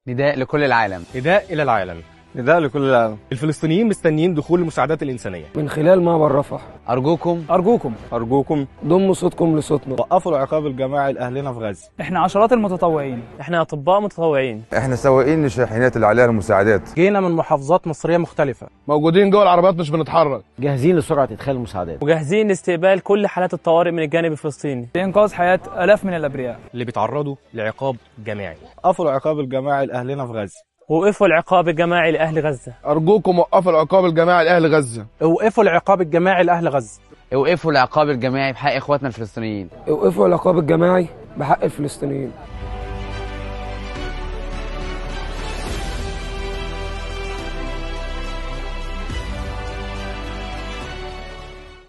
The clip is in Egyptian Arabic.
نداء لكل العالم نداء إلى العالم نداء لكل العالم الفلسطينيين مستنيين دخول المساعدات الإنسانية من خلال معبر رفح أرجوكم أرجوكم أرجوكم ضموا صوتكم لصوتنا وقفوا العقاب الجماعي لأهلنا في غزة إحنا عشرات المتطوعين احنا اطباء متطوعين احنا سواقين للشاحنات اللي عليها المساعدات جينا من محافظات مصرية مختلفة موجودين جوه العربيات مش بنتحرك جاهزين لسرعة إدخال المساعدات وجاهزين لاستقبال كل حالات الطوارئ من الجانب الفلسطيني لإنقاذ حياة آلاف من الأبرياء اللي بيتعرضوا لعقاب جماعي وقفوا العقاب الجماعي لأهلنا في غزة وقفوا العقاب الجماعي لأهل غزة أرجوكم وقفوا العقاب الجماعي لأهل غزة اوقفوا العقاب الجماعي لأهل غزة اوقفوا العقاب الجماعي بحق إخواتنا الفلسطينيين اوقفوا العقاب الجماعي بحق الفلسطينيين